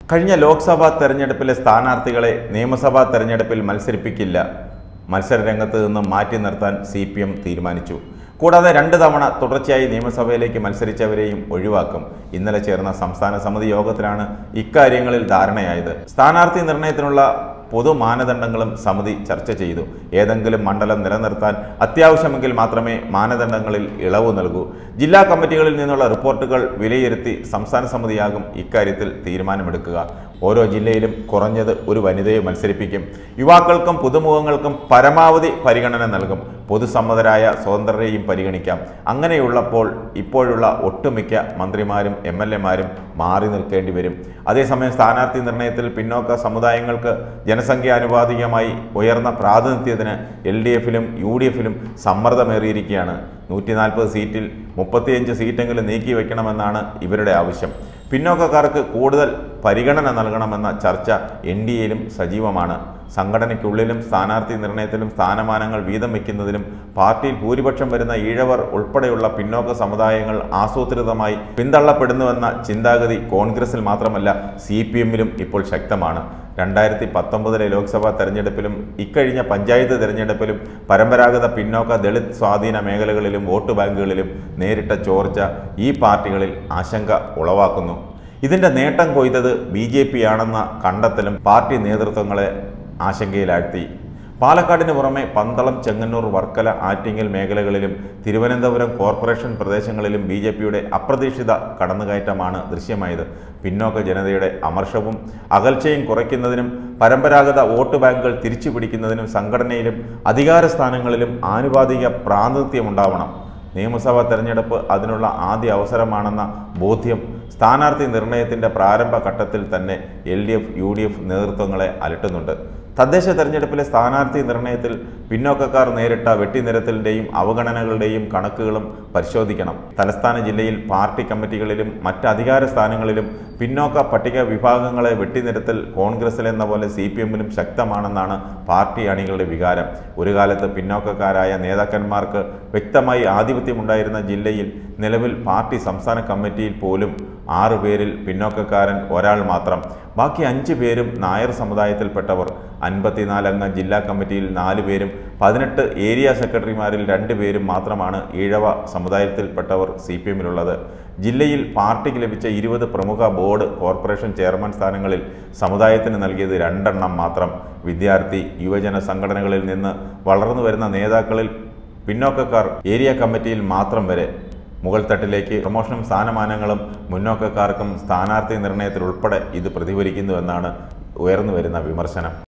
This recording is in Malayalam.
കഴിഞ്ഞ ലോക്സഭാ തെരഞ്ഞെടുപ്പിലെ സ്ഥാനാർത്ഥികളെ നിയമസഭാ തെരഞ്ഞെടുപ്പിൽ മത്സരിപ്പിക്കില്ല മത്സരരംഗത്ത് നിന്ന് മാറ്റി നിർത്താൻ സി പി എം തീരുമാനിച്ചു കൂടാതെ രണ്ട് തവണ തുടർച്ചയായി നിയമസഭയിലേക്ക് മത്സരിച്ചവരെയും ഒഴിവാക്കും ഇന്നലെ ചേർന്ന സംസ്ഥാന സമിതി യോഗത്തിലാണ് ഇക്കാര്യങ്ങളിൽ ധാരണയായത് സ്ഥാനാർത്ഥി നിർണയത്തിനുള്ള പൊതു മാനദണ്ഡങ്ങളും സമിതി ചർച്ച ചെയ്തു ഏതെങ്കിലും മണ്ഡലം നിലനിർത്താൻ അത്യാവശ്യമെങ്കിൽ മാത്രമേ മാനദണ്ഡങ്ങളിൽ ഇളവ് നൽകൂ ജില്ലാ കമ്മിറ്റികളിൽ നിന്നുള്ള റിപ്പോർട്ടുകൾ വിലയിരുത്തി സംസ്ഥാന സമിതിയാകും ഇക്കാര്യത്തിൽ തീരുമാനമെടുക്കുക ഓരോ ജില്ലയിലും കുറഞ്ഞത് ഒരു വനിതയെ മത്സരിപ്പിക്കും യുവാക്കൾക്കും പുതുമുഖങ്ങൾക്കും പരമാവധി പരിഗണന നൽകും പൊതുസമ്മതരായ സ്വതന്ത്രരെയും പരിഗണിക്കാം അങ്ങനെയുള്ളപ്പോൾ ഇപ്പോഴുള്ള ഒട്ടുമിക്ക മന്ത്രിമാരും എം എൽ എമാരും മാറി നിൽക്കേണ്ടി വരും അതേസമയം സ്ഥാനാർത്ഥി നിർണയത്തിൽ പിന്നോക്ക സമുദായങ്ങൾക്ക് ജനസംഖ്യാനുപാതികമായി ഉയർന്ന പ്രാതിനിധ്യത്തിന് എൽ ഡി എഫിലും യു ഡി എഫിലും സമ്മർദ്ദമേറിയിരിക്കുകയാണ് നൂറ്റി നാൽപ്പത് സീറ്റിൽ മുപ്പത്തിയഞ്ച് സീറ്റെങ്കിലും നീക്കി വയ്ക്കണമെന്നാണ് ഇവരുടെ ആവശ്യം പിന്നോക്കക്കാർക്ക് കൂടുതൽ പരിഗണന നൽകണമെന്ന ചർച്ച എൻ ഡി എയിലും സജീവമാണ് സംഘടനയ്ക്കുള്ളിലും സ്ഥാനാർത്ഥി നിർണയത്തിലും സ്ഥാനമാനങ്ങൾ വീതം വയ്ക്കുന്നതിലും പാർട്ടിയിൽ ഭൂരിപക്ഷം വരുന്ന ഈഴവർ ഉൾപ്പെടെയുള്ള പിന്നോക്ക സമുദായങ്ങൾ ആസൂത്രിതമായി പിന്തള്ളപ്പെടുന്നുവെന്ന ചിന്താഗതി കോൺഗ്രസിൽ മാത്രമല്ല സി പി എമ്മിലും ഇപ്പോൾ ശക്തമാണ് രണ്ടായിരത്തി പത്തൊമ്പതിലെ ലോക്സഭാ തെരഞ്ഞെടുപ്പിലും ഇക്കഴിഞ്ഞ പഞ്ചായത്ത് തെരഞ്ഞെടുപ്പിലും പരമ്പരാഗത പിന്നോക്ക ദളിത് സ്വാധീന മേഖലകളിലും വോട്ട് ബാങ്കുകളിലും നേരിട്ട ചോർച്ച ഈ പാർട്ടികളിൽ ആശങ്ക ഉളവാക്കുന്നു ഇതിന്റെ നേട്ടം കൊയ്തത് ബി ജെ പി ആണെന്ന കണ്ടെത്തലും പാർട്ടി നേതൃത്വങ്ങളെ ആശങ്കയിലാഴ്ത്തി പാലക്കാടിന് പുറമെ പന്തളം ചെങ്ങന്നൂർ വർക്കല ആറ്റിങ്ങൽ മേഖലകളിലും തിരുവനന്തപുരം കോർപ്പറേഷൻ പ്രദേശങ്ങളിലും ബി ജെ പിയുടെ അപ്രതീക്ഷിത കടന്നുകയറ്റമാണ് ദൃശ്യമായത് പിന്നോക്ക ജനതയുടെ അമർഷവും അകൽച്ചയും കുറയ്ക്കുന്നതിനും പരമ്പരാഗത വോട്ട് ബാങ്കുകൾ തിരിച്ചു പിടിക്കുന്നതിനും സംഘടനയിലും അധികാര സ്ഥാനങ്ങളിലും ആനുപാതിക പ്രാതിനിധ്യമുണ്ടാവണം നിയമസഭാ തെരഞ്ഞെടുപ്പ് അതിനുള്ള ആദ്യ അവസരമാണെന്ന ബോധ്യം സ്ഥാനാർത്ഥി നിർണയത്തിൻ്റെ പ്രാരംഭ ഘട്ടത്തിൽ തന്നെ L D F U D F നേതൃത്വങ്ങളെ അലട്ടുന്നുണ്ട് തദ്ദേശ തെരഞ്ഞെടുപ്പിലെ സ്ഥാനാർത്ഥി നിർണയത്തിൽ പിന്നോക്കക്കാർ നേരിട്ട വെട്ടിനിരത്തലിൻ്റെയും അവഗണനകളുടെയും കണക്കുകളും പരിശോധിക്കണം തലസ്ഥാന ജില്ലയിൽ പാർട്ടി കമ്മിറ്റികളിലും മറ്റ് അധികാര സ്ഥാനങ്ങളിലും പിന്നോക്ക പട്ടിക വിഭാഗങ്ങളെ വെട്ടിനിരത്തൽ കോൺഗ്രസിലെന്ന പോലെ സി പി എമ്മിലും ശക്തമാണെന്നാണ് പാർട്ടി അണികളുടെ വികാരം ഒരു കാലത്ത് പിന്നോക്കക്കാരായ നേതാക്കന്മാർക്ക് വ്യക്തമായി ആധിപത്യമുണ്ടായിരുന്ന ജില്ലയിൽ നിലവിൽ പാർട്ടി സംസ്ഥാന കമ്മിറ്റിയിൽ പോലും ആറു പേരിൽ പിന്നോക്കക്കാരൻ ഒരാൾ മാത്രം ബാക്കി അഞ്ച് പേരും നായർ സമുദായത്തിൽപ്പെട്ടവർ അൻപത്തിനാലംഗ ജില്ലാ കമ്മിറ്റിയിൽ നാല് പേരും പതിനെട്ട് ഏരിയ സെക്രട്ടറിമാരിൽ രണ്ട് പേരും മാത്രമാണ് ഈഴവ സമുദായത്തിൽപ്പെട്ടവർ സി പി എമ്മിലുള്ളത് ജില്ലയിൽ പാർട്ടിക്ക് ലഭിച്ച ഇരുപത് പ്രമുഖ ബോർഡ് കോർപ്പറേഷൻ ചെയർമാൻ സ്ഥാനങ്ങളിൽ സമുദായത്തിന് നൽകിയത് രണ്ടെണ്ണം മാത്രം വിദ്യാർത്ഥി യുവജന സംഘടനകളിൽ നിന്ന് വളർന്നു വരുന്ന നേതാക്കളിൽ പിന്നോക്കക്കാർ ഏരിയ കമ്മിറ്റിയിൽ മാത്രം വരെ മുകൾ തട്ടിലേക്ക് പ്രമോഷനും സ്ഥാനമാനങ്ങളും മുന്നോക്കക്കാർക്കും സ്ഥാനാർത്ഥി നിർണയത്തിൽ ഉൾപ്പെടെ ഇത് പ്രതിഫലിക്കുന്നുവെന്നാണ് ഉയർന്നു വരുന്ന വിമർശനം